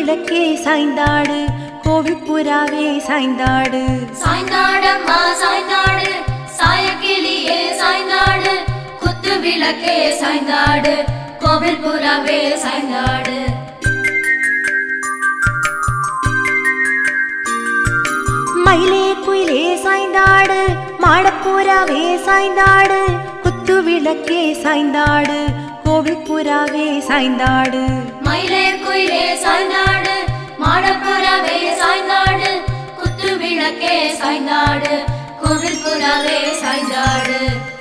விளக்கே சாய்ந்தாடு கோவில் புறாவே சாய்ந்தாடு சாய்ந்தாடம்மா சாய்ந்தாடு சாயக்கிளியே சாய்ந்தாடு குத்து விளக்கே சாய்ந்தாடு கோவில் புறாவே சாய்ந்தாடு மயிலே குயிலே சாய்ந்தாடு மாடப்புறாவே சாய்ந்தாடு குத்து விளக்கே சாய்ந்தாடு கோவில் புறாவே சாய்ந்தாடு மயிலே குயிலே சாய்ந்தாடு மாடப்புறாவே சாய்ந்தாடு குத்து விளக்கே சாய்ந்தாடு கோவில் புறாவே சாய்ந்தாடு